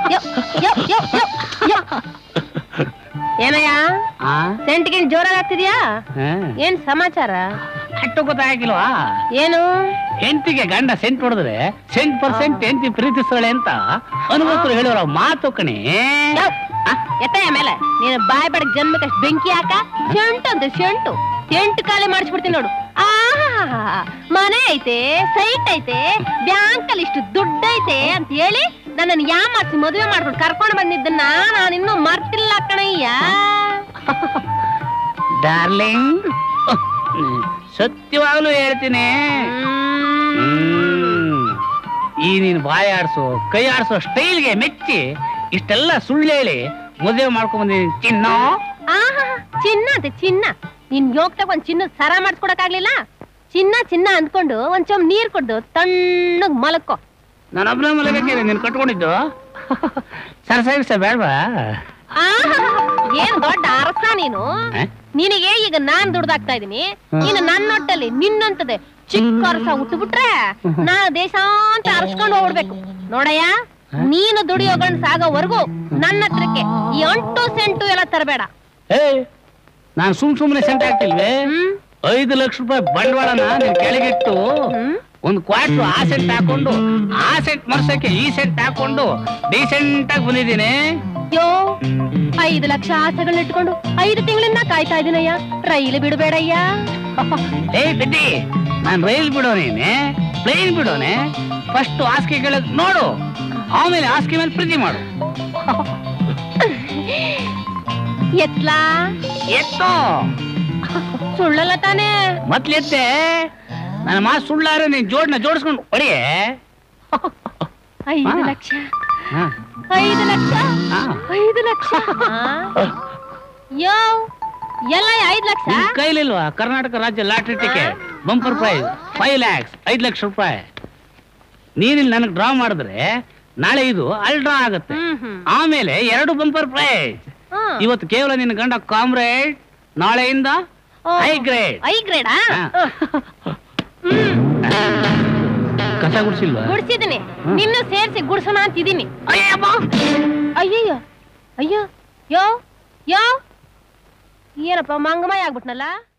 ಯೋ, ಯೋ, ಯೋ, ಯೋ, ಯೋ. ಏನಯ್ಯ ಆ ಸೆಂಟ್ ಗಿಂಟ್ ಜೋರಾಗಿ ಆಗ್ತಿದ್ಯಾ ಹಾ. ಏನ್ ಸಮಾಚಾರ ಅಷ್ಟು ಗೊತ್ತಾಗಿಲ್ವಾ ಏನು ಹೆಂಡತಿಗೆ ಗಂಡ ಸೆಂಟ್ ಹೊಡೆದ್ರೆ ಸೆಂಟ್ ಪರ್ಸೆಂಟ್ ಹೆಂಡತಿ ಪ್ರೀತಿಸ್ತಾಳೆ ಅಂತ ಅನುಭವಸ್ಥರು ಹೇಳೋರ ಮಾತು ಕಣಿ ಯೋ, ಎತ್ತಯ್ಯ ಮೇಲೆ ನೀನು ಬಾಯ್ ಬಡಕ್ ಜನ್ಮಕ್ಕಷ್ಟು ಬೆಂಕಿ ಹಾಕ ಶಂಟು ಅಂತ ಶಂಟು ಎಂಟು ಖಾಲಿ ಮಾಡಿಸ್ಬಿಡ್ತೀನಿ ನೋಡು ಆಹಾ ಮನೆ ಐತೆ ಸೈಟ್ ಐತೆ ಬ್ಯಾಂಕ್ ಅಲ್ಲಿ ಇಷ್ಟು ದುಡ್ಡು ಐತೆ ಅಂತ ಹೇಳಿ ನನ್ನನ್ನು ಯಾಮಾರ್ಸಿ ಮದುವೆ ಮಾಡ್ಕೊಂಡು ಕರ್ಕೊಂಡು ಬಂದಿದ್ದನ್ನ ನಾನು ಇನ್ನೂ ಮರ್ತಿಲ್ಲ ಕಣಯ್ಯ ಡಾರ್ಲಿಂಗ್ ಸತ್ಯವಾಗ್ಲೂ ಹೇಳ್ತೀನಿ ಹ್ಮ್. ಹ್ಮ್. ಈ ನೀನ್ ಬಾಯಿ ಆಡ್ಸೋ ಕೈ ಆಡ್ಸೋ ಸ್ಟೈಲ್ಗೆ ಮೆಚ್ಚಿ ಇಷ್ಟೆಲ್ಲ ಸುಳ್ಳು ಹೇಳಿ ಮದುವೆ ಮಾಡ್ಕೊಂಡ್ ಬಂದಿದ್ದೀನಿ ಚಿನ್ನ ಆಹಾ ಚಿನ್ನ ಅಂತೆ ಚಿನ್ನ ನಿನ್ ಯೋಗ್ತಾಗ ಒಂದ್ ಚಿನ್ನದ ಸರ ಮಾಡಿಸ್ಕೊಡಕ್ಕಾಗ್ಲಿಲ್ಲ ಚಿನ್ನ ಚಿನ್ನ ಅಂದ್ಕೊಂಡು ಒಂದ್ ಚಮ್ ನೀರ್ ಕೊಡ್ದು ತಣ್ಣಗ್ ಮಲಕ್ಕೋ ನಾನು ಒಬ್ಬನೇ ಮಲಗಕ್ಕೆ ನೀನ್ ಕಟ್ಕೊಂಡಿದ್ದು ಸರ್ಸ ಬೇಡವಾ ಆಹಾ, ಏನ್ ದೊಡ್ಡ ಅರಸ ನೀನು ಆ? ನಿನಗೆ ಈಗ ನಾನ್ ದುಡ್ದಾಕ್ತಾ ಇದೀನಿ ನೀನು ನನ್ನ ಹೊಟ್ಟಲ್ಲಿ ನಿನ್ನಂತದೆ ಚಿಕ್ಕ ಅರಸ ಹುಟ್ಟುಬಿಟ್ರೆ ನಾನು ದೇಶಾಂತ ಅರಸ್ಕೊಂಡು ಹೋಗ್ಬಿಡ್ಬೇಕು ನೋಡಯ್ಯ ನೀನು ದುಡಿಯೋ ಗಂಡ್ ಸಾಗೋವರೆಗೂ ನನ್ನ ಹತ್ರಕ್ಕೆ ಈ ಅಂಟು ಸೆಂಟು ಎಲ್ಲ ತರಬೇಡ ಏ ನಾನು ಸುಮ್ ಸುಮ್ನೆ ಸೆಂಟ್ ಹಾಕ್ತಿಲ್ವೇ ಹ್ಮ್ ಐದು ಲಕ್ಷ ರೂಪಾಯಿ ಬಂಡವಾಳನ ನೀನ್ ಕೆಳಗಿಟ್ಟು ಹ್ಮ್ ಒಂದು ಕ್ವಾರ್ಟರ್ ಆ ಸೆಟ್ ಹಾಕೊಂಡು ಆ ಸೆಟ್ ಮರ್ಸಕ್ಕೆ ಈ ಸೆಟ್ ಹಾಕೊಂಡು ಡೀಸೆಂಟ್ ಆಗಿ ಬಂದಿದ್ದೀನಿ ಯೋ ಐದು ಲಕ್ಷ ಆಸೆಗಳನ್ನ ಇಟ್ಕೊಂಡು ಐದು ತಿಂಗಳಿಂದ ಕಾಯ್ತಾ ಇದೀನಯ್ಯ ರೈಲು ಬಿಡಬೇಡಯ್ಯ ಏ ಬಿಡ್ಡಿ ನಾನ್ ರೈಲ್ ಬಿಡೋನೇನೆ ಪ್ಲೇನ್ ಬಿಡೋನೆ ಫಸ್ಟ್ ಹಾಸಿಗೆ ಕೆಳಗ್ ನೋಡು ಆಮೇಲೆ ಹಾಸಿಗೆ ಮೇಲೆ ಪ್ರೀತಿ ಮಾಡು ಎತ್ಲಾ ಎತ್ತೋ ಸುಳ್ಳಲ್ಲ ತಾನೇ ಮೊದ್ಲೆತ್ತೆ ನನ್ನ ಮಾತು ಸುಳ್ಳಾರೆ ನೀನ್ ಜೋಡ್ನ ಜೋಡಿಸ್ಕೊಂಡು ಹೊಡಿಯೇ ಐದು ಹಾ. ಲಕ್ಷ ಹಾ. ಐದು ಲಕ್ಷ ಹಾ. ಐದು ಲಕ್ಷ ಯೋ ಎಲ್ಲ ಐದು ಲಕ್ಷ ನಿನ್ ಕೈಲಿಲ್ವಾ ಕರ್ನಾಟಕ ರಾಜ್ಯ lottery ticket bumper prize five lakhs ಐದ್ ಲಕ್ಷ ರೂಪಾಯಿ ನೀನಿಲ್ಲಿ ನನಗೆ ಡ್ರಾ ಮಾಡಿದ್ರೆ ನಾಳೆ ಇದು ಅಲ್ ಡ್ರಾ ಆಗುತ್ತೆ ಹ್ಮ್ ಹ್ಮ್ ಆಮೇಲೆ ಎರಡು ಬಂಪರ್ ಪ್ರೈಸ್ ಹ್ಮ್. ಇವತ್ತು ಕೇವಲ ನಿನ್ನ ಗಂಡ ಕಾಮ್ರೇಡ್ ನಾಳೆಯಿಂದ ಓ. ಹೈ ಗ್ರೇಡ್ ಐ ಗ್ರೇಡಾ ಹಾ. ಕಸ ಗುಡಿಸಿಲ್ವಾ ಗುಡ್ಸಿದೀನಿ ಹ್ಮ್. ನಿನ್ನೂ ಸೇರ್ಸಿ ಗುಡ್ಸೋಣ ಅಂತಿದೀನಿ ಅಯ್ಯಪ್ಪ ಅಯ್ಯಯ್ಯೋ ಅಯ್ಯೋ ಯೋ ಯೋ ಏನಪ್ಪ ಮಂಗಮಯ ಆಗ್ಬಿಟ್ನಲ್ಲ